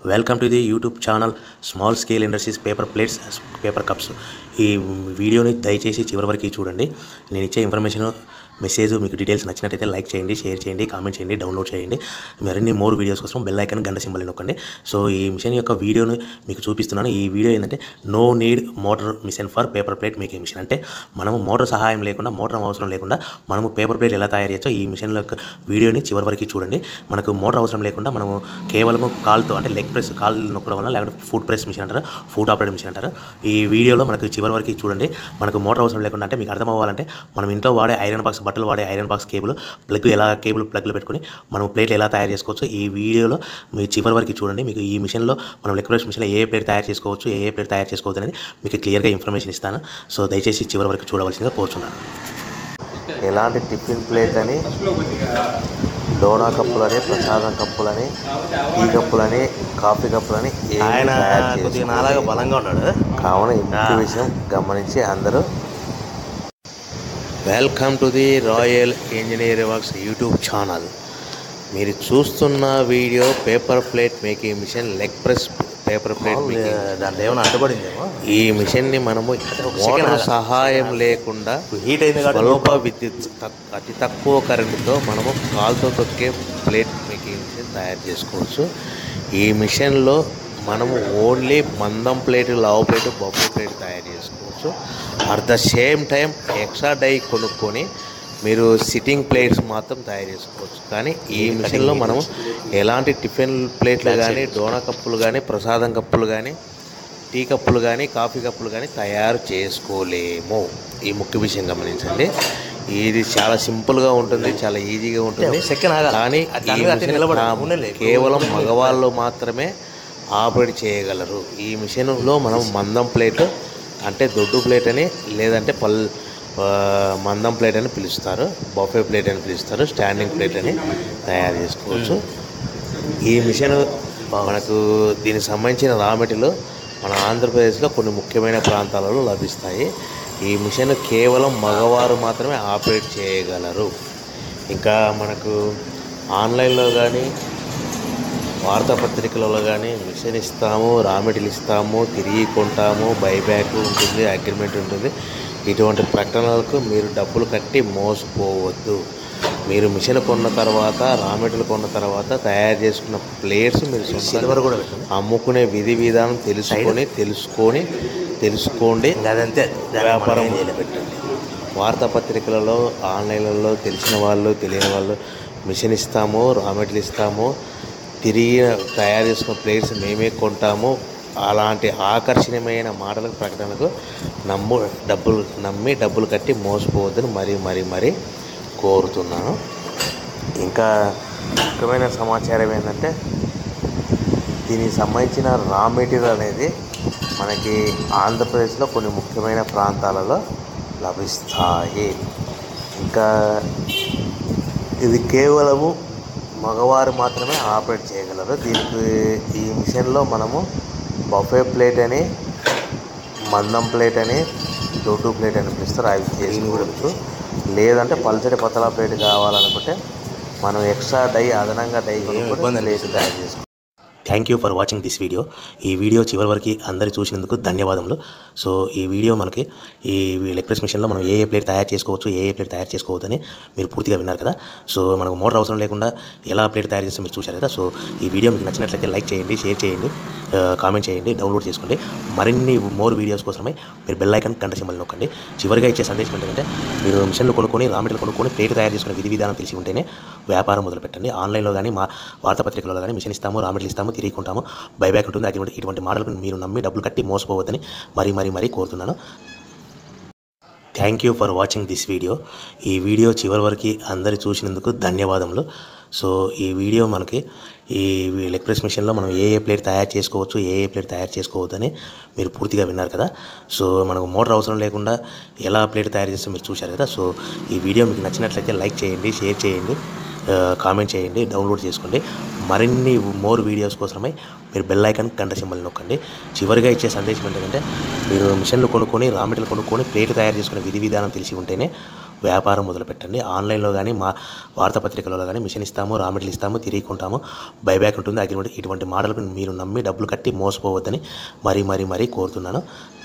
Welcome to the YouTube channel small scale industries paper plates paper cups ఈ వీడియోని దయచేసి చివరి వరకు చూడండి నేను ఇచ్చే ఇన్ఫర్మేషన్ మెసేజ్ మీకు డీటెయిల్స్ నచ్చినట్టయితే లైక్ చేయండి షేర్ చేయండి కామెంట్ చేయండి డౌన్లోడ్ చేయండి మరిన్ని మోర్ వీడియోస్ కోసం బెల్ ఐకాన్ గంట సింబల్ నొక్కండి సో ఈ మిషన్ యొక్క వీడియోని మీకు చూపిస్తున్నాను ఈ వీడియో ఏంటంటే no need motor machine for paper plate making machine అంటే మనము మోటార్ సహాయం లేకుండా మోటార్ అవసరం లేకుండా మనము పేపర్ ప్లేట్ ఎలా తయారు చేయొచ్చో ఈ మిషన్ యొక్క వీడియోని చివరి వరకు చూడండి మనకు మోటార్ అవసరం లేకుండా మనము కేవలం కాల్తో అంటే లెగ్ ప్రెస్ కాల్ నొక్కడం వల్ల లేకపోతే ఫుడ్ ప్రెస్ మిషన్ అంటారు ఫుడ్ ఆపరేట్ మిషన్ అంటారు ఈ వీడియోలో మనకు చివరి వరకు చూడండి మనకు మోటార్ అవసరం లేకుండా అంటే మీకు అర్థం అవ్వాలంటే మనం ఇంట్లో వాడే ఐరన్ బాక్స్ బట్టలు వాడే ఐరన్ బాక్స్ కేబుల్ ప్లగ్ ఎలా కేబుల్ ప్లగ్లు పెట్టుకొని మనం ప్లేట్లు ఎలా తయారు చేసుకోవచ్చు ఈ వీడియోలో మీరు చివరి వరకు చూడండి మీకు ఈ మిషన్లో మనం లెగ్ ప్రెస్ మిషన్లో ఏ ఏ ప్లేట్ తయారు చేసుకోవచ్చు ఏ ఏ ప్లేట్ తయారు చేసుకోవచ్చు అనేది మీకు క్లియర్గా ఇన్ఫర్మేషన్ ఇస్తాను సో దయచేసి చివరి వరకు చూడవలసిందిగా కోరుచున్నాను ఎలాంటి టిఫిన్ ప్లేట్ అని డోనా కప్పులని ప్రసాదం కప్పులని టీ కప్పులని కాఫీ కప్పులని ఏమీ ఆయన తయారు కొద్దిగా చేసుకోలేదు. నాలాగా బలంగా ఉన్నాడు కావున ఈ ముఖ్య విషయం గమనించి అందరూ welcome to the royal engineer works YouTube channel మీరు చూస్తున్న video paper plate making machine leg press paper plate making దాంట్లో ఏమైనా అడ్డుపడిందేమో ఈ మిషన్ని మనము second మోటార్ ఆగాలి. సహాయం లేకుండా హీట్ అయింది కాబట్టి స్వల్ప విద్యుత్ తక్- అతి తక్కువ కరెంటుతో మనము కాల్తో తొక్కే ప్లేట్ మేకింగ్ మిషన్ తయారు చేసుకోవచ్చు ఈ మిషన్లో మనము ఓన్లీ మందం ప్లేట్ లావు ప్లేట్ బొబ్బు ప్లేట్ తయారు చేసుకోవచ్చు at the same time extra die కొనుక్కొని మీరు సిట్టింగ్ ప్లేట్స్ మాత్రం తయారు చేసుకోవచ్చు కానీ ఈ మిషన్లో మనము ఎలాంటి టిఫిన్ ప్లేట్లు కానీ డోనా కప్పులు కానీ ప్రసాదం కప్పులు కానీ టీ కప్పులు కానీ కాఫీ కప్పులు కానీ తయారు చేసుకోలేము ఈ ముఖ్య విషయం గమనించండి ఇది చాలా సింపుల్గా ఉంటుంది చాలా ఈజీగా ఉంటుంది సెకండ్ ఆగాలి కానీ అది దాని ఈ మీద అట్టే మిషన్ నిలబడి కా- ఉండలే. కేవలం మగవాళ్ళు మాత్రమే ఆపరేట్ చేయగలరు ఈ మిషన్లో మనం మందం ప్లేట్ అంటే దొడ్డు ప్లేట్ అని లేదంటే పల్ ఆ, మందం ప్లేట్ అని పిలుస్తారు బఫే ప్లేట్ అని పిలుస్తారు స్టాండింగ్ ప్లేట్ అని తయారు చేసుకోవచ్చు ఈ మిషన్ మనకు దీనికి సంబంధించిన రా మెటీరియల్ మన ఆంధ్రప్రదేశ్లో కొన్ని ముఖ్యమైన ప్రాంతాలలో లభిస్తాయి ఈ మిషన్ కేవలం మగవారు మాత్రమే ఆపరేట్ చేయగలరు ఇంకా మనకు ఆన్లైన్లో కానీ వార్తాపత్రికలలో కానీ మిషన్ ఇస్తాము రా మెటీరియల్ ఇస్తాము తిరిగి కొంటాము బైబ్యాక్ ఉంటుంది అగ్రిమెంట్ ఉంటుంది ఇటువంటి ప్రకటనలకు మీరు డబ్బులు కట్టి మోసపోవద్దు మీరు మిషన్ కొన్న తర్వాత రా మెటీరియల్ కొన్న తర్వాత తయారు చేసుకున్న ప్లేట్స్ మీరు సొంతంగా సిల్వర్ కూడా పెట్టండి అమ్ముకునే విధి విధానం తెలుసుకొని తెలుసుకొని తెలుసుకోండి ఇంకా అదంతే దాన్ని వ్యాపారం మనం ఏం చేయలేం. మొదలుపెట్టండి వార్తాపత్రికలలో ఆన్లైన్లలో తెలిసిన వాళ్ళు తెలియని వాళ్ళు మిషన్ ఇస్తాము రా మెటీరియల్ ఇస్తాము తిరిగి తయారు చేసుకున్న ప్లేట్స్ మేమే కొంటాము అలాంటి ఆకర్షణీయమైన మాటలకు ప్రకటనలకు నమ్ము డబ్బులు నమ్మి డబ్బులు కట్టి మోసపోవద్దని మరీ మరీ మరీ కోరుతున్నాను ఇంకా ముఖ్యమైన సమాచారం ఏంటంటే దీనికి సంబంధించిన రా మెటీరియల్ అనేది మనకి ఆంధ్రప్రదేశ్లో కొన్ని ముఖ్యమైన ప్రాంతాలలో లభిస్తాయి ఇంకా ఇది కేవలము మగవారు మాత్రమే ఆపరేట్ చేయగలరు దీనికి ఈ మిషన్లో మనము బఫే ప్లేట్ అని మందం ప్లేట్ అని దొడ్డు ప్లేట్ అని పిలుస్తారు అవి చేసుకోవచ్చు లేదంటే పల్చడి పతలా ప్లేట్ కావాలనుకుంటే మనం ఎక్స్ట్రా డై అదనంగా డై కొనుక్కొని ఇబ్బంది ప్లేట్ తయారు చేసుకోవచ్చు thank you for watching this video ఈ వీడియో చివరి వరకు అందరు చూసినందుకు ధన్యవాదములు సో ఈ వీడియో మనకి ఈ లెగ్ ప్రెస్ మిషన్లో మనం ఏ ఏ ప్లేట్ తయారు చేసుకోవచ్చు ఏ ఏ ప్లేట్ తయారు చేసుకోవద్దు అని మీరు పూర్తిగా విన్నారు కదా సో మనకు మోటార్ అవసరం లేకుండా ఎలా ప్లేట్ తయారు చేస్తే మీరు చూశారు కదా సో ఈ వీడియో మీకు నచ్చినట్లయితే లైక్ చేయండి షేర్ చేయండి కామెంట్ చేయండి డౌన్లోడ్ చేసుకోండి మరిన్ని మోర్ వీడియోస్ కోసమై మీరు బెల్ ఐకాన్ గంట సింబల్ నొక్కండి చివరిగా ఇచ్చే సందేశం ఏంటంటే మీరు మిషన్లు కొనుక్కొని రా మెటీరియల్ కొనుక్కొని ప్లేట్ తయారు చేసుకునే విధి విధానం తెలిసి ఉంటేనే వ్యాపారం మొదలు పెట్టండి ఆన్లైన్లో కానీ మా వార్తాపత్రికలలో కానీ మిషన్ ఇస్తాము రా మెటీరియల్ ఇస్తాము తిరిగి కొంటాము బైబ్యాక్ ఉంటుంది అటువంటి ఇటువంటి మాటలకు మీరు నమ్మి డబ్బులు కట్టి మోసపోవద్దని మరీ మరీ మరీ కోరుతున్నాను thank you for watching this video ఈ వీడియో చివరి వరకు అందరు చూసినందుకు ధన్యవాదములు సో ఈ వీడియో మనకి ఈ లెగ్ ప్రెస్ మిషన్లో మనం ఏ ఏ ప్లేట్ తయారు చేసుకోవచ్చు ఏ ఏ ప్లేట్ తయారు చేసుకోవద్దు అని మీరు పూర్తిగా విన్నారు కదా సో మనకు మోటార్ అవసరం లేకుండా ఎలా ప్లేట్ తయారు చేస్తే మీరు చూశారు కదా సో ఈ వీడియో మీకు నచ్చినట్లయితే లైక్ చేయండి షేర్ చేయండి ఆ, కామెంట్ చేయండి డౌన్లోడ్ చేసుకోండి మరిన్ని మోర్ వీడియోస్ కోసమై మీరు బెల్ ఐకాన్ గంట సింబల్ నొక్కండి చివరిగా ఇచ్చే సందేశం ఏంటంటే మీరు మిషన్లు కొనుక్కొని రా మెటీరియల్ కొనుక్కొని ప్లేట్ తయారు చేసుకునే విధి విధానం తెలిసి ఉంటేనే వ్యాపారం మొదలుపెట్టండి ఆన్లైన్లో కానీ మా వార్తాపత్రికలలో కానీ మిషన్ ఇస్తాము రా మెటీరియల్ ఇస్తాము తిరిగి కొంటాము బైబ్యాక్ ఉంటుంది అగ్రిమెంట్ ఇటువంటి మాటలకు మీరు నమ్మి డబ్బులు కట్టి మోసపోవద్దని మరీ మరీ మరీ కోరుతున్నాను